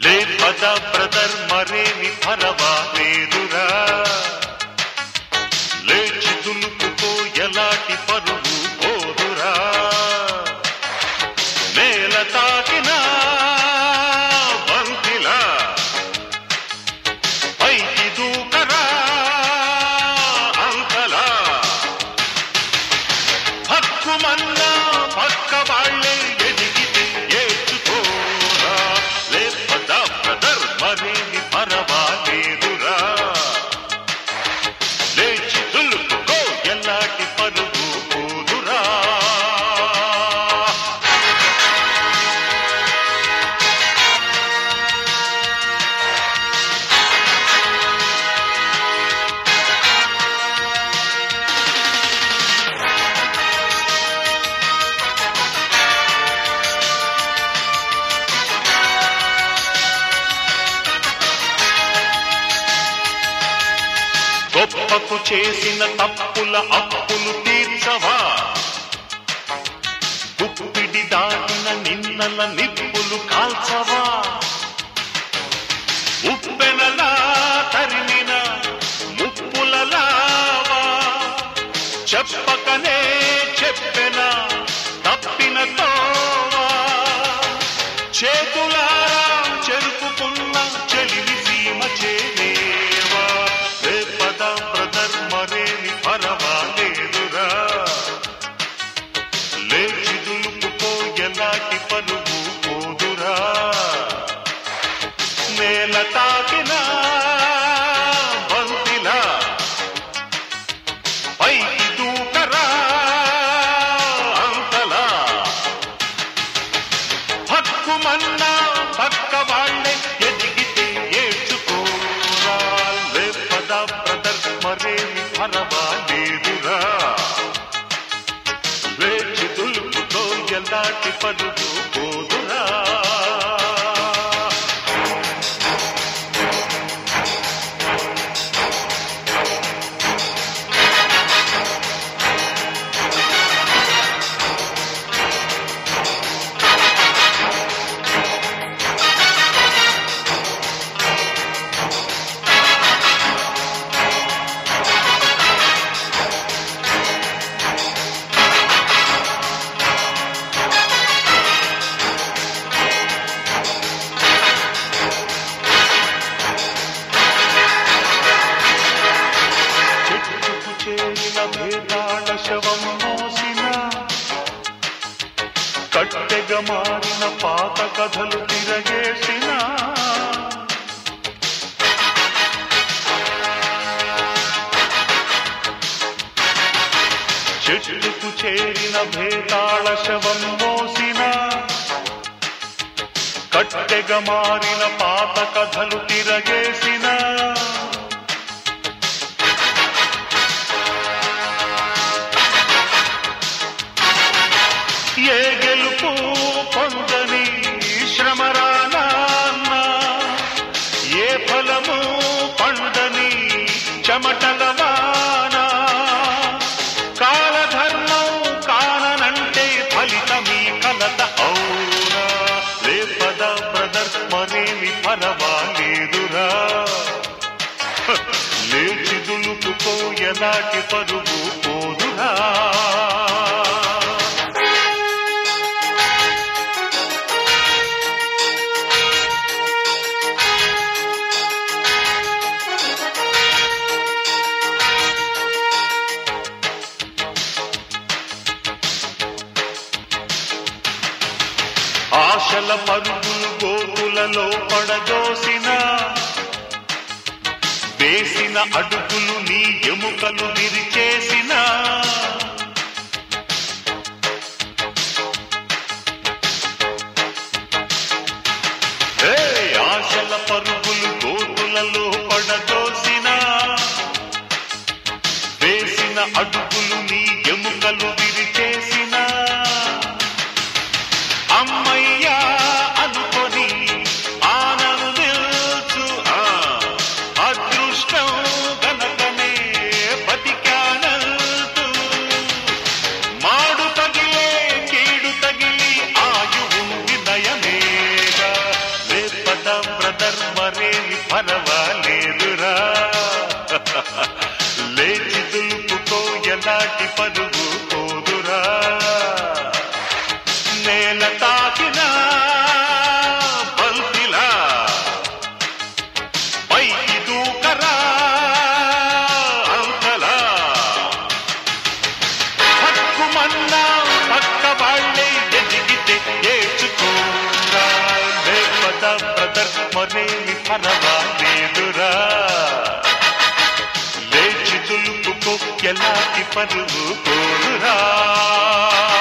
లే పద బ్రదర్ మరేమి పరవాలేదురా లేచి దులుపుకో ఎలాంటి పరువు పోదురా నేల తాకిన బంతిలా పైకి దూకరా అంకలా హక్కుమన్నా పక్క వాళ్ళే ఎదిగితే ఏడ్చుకోరా లేపద బ్రదర్ మరేమి పరవాలేదురా లేచి దులుపుకో ఎలాంటి పరుగు పోదురా గొప్పకు చేసిన తప్పుల అప్పులు తీర్చవా గుప్పిడి దాటిన నిన్నల నిప్పులు కాల్చవా ఉప్పెనలా తరిమిన ముప్పులలావా చెప్పకనే చెప్పెన తప్పిన తోవా చేతులారా చెరుపుకున్న చెలివి సీమ చేరేవా రేపద బ్రదర్ మరేమి పరవాలేదురా లేచి దులుపుకో ఎలాంటి పరుగు పోదురా నేల తాకిన బంతిలా పైకి దూకరా అంతలా హక్కుమన్నా పక్క వాళ్ళే ఎదిగితే ఏడ్చుకోరా లేపద బ్రదర్ మరేమి పరవాలేదురా లేచి దులుపుతో ఎలాంటి పరుగు పోదురా చెట్టుకు చేరిన భేదాళ శవం మోసిన కట్టెగ మారిన పాత కథలు తిరగేసిన చెట్టుకు చేరిన భేదాళ శవం మోసిన కట్టెగ మారిన పాత కథలు తిరగేసిన ఏ గెలుపు పొందని శ్రమరానా ఏ ఫలము పండని చెమటల వాన కాలధర్మం కాననంటే ఫలితమీ కలత అవునా లేపద బ్రదర్ మరేమి పరవాలేదురా హ, లేచి దులుపుకో ఎలాంటి పరుగు పోదురా ఆశల పరుగులు గోకులలో పడదోసిన వేసిన అడుగులు నీ ఎముకలు విరిచేసిన ఏ ఆశల పరుగులు గోకులలో పడదోసిన వేసిన అడుగులు నీ ఎముకలు విరిచేసిన అమ్మయ్యా అనుకొని ఆనందించు ఆ అదృష్టం గనకనే బతికానంటూ పర్వాలేదురా లేచి దులుపుకో ఎలాంటి పరుగు పోదురా నేల తాకిన బంతిలా పైకి దూకరా అంతలా హక్కుమన్నా పక్క వాళ్ళే ఎదిగితే ఏచుకోరా లేపద బ్రదర్ మరేమి పర్వాలేదురా లేచి దులుపుకో ఎలాంటి పరుగు పోదురా